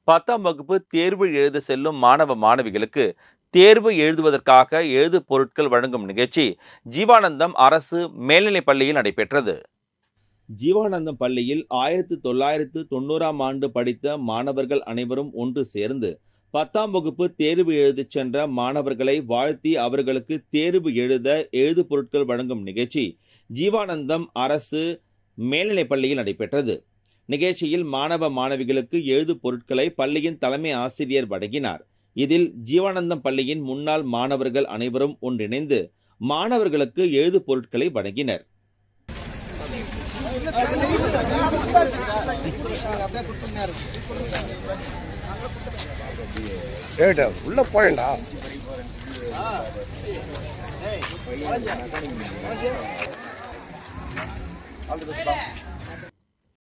பத்தாம் வகுப்பு தேர்வு எழுத செல்லும் மாணவ மாணவிகளுக்கு தேர்வு எழுதுவதற்காக எழுது பொருட்கள் வழங்கும் நிகழ்ச்சி ஜீவானந்தம் அரசு மேல்நிலைப் பள்ளியில் நடைபெற்றது ஜீவானந்தம் பள்ளியில் ஆயிரத்து தொள்ளாயிரத்து தொண்ணூறாம் ஆண்டு படித்த மாணவர்கள் அனைவரும் ஒன்று சேர்ந்து பத்தாம் வகுப்பு தேர்வு எழுதச் சென்ற மாணவர்களை வாழ்த்தி அவர்களுக்கு தேர்வு எழுத எழுது பொருட்கள் வழங்கும் நிகழ்ச்சி ஜீவானந்தம் அரசு மேல்நிலைப் பள்ளியில் நடைபெற்றது நிகழ்ச்சியில் மாணவ மாணவிகளுக்கு எழுது பொருட்களை பள்ளியின் தலைமை ஆசிரியர் வழங்கினார் இதில் ஜீவானந்தம் பள்ளியின் முன்னாள் மாணவர்கள் அனைவரும் ஒன்றிணைந்து மாணவர்களுக்கு எழுது பொருட்களை வழங்கினர் ஏடா உள்ள போயண்டா All the best, bye.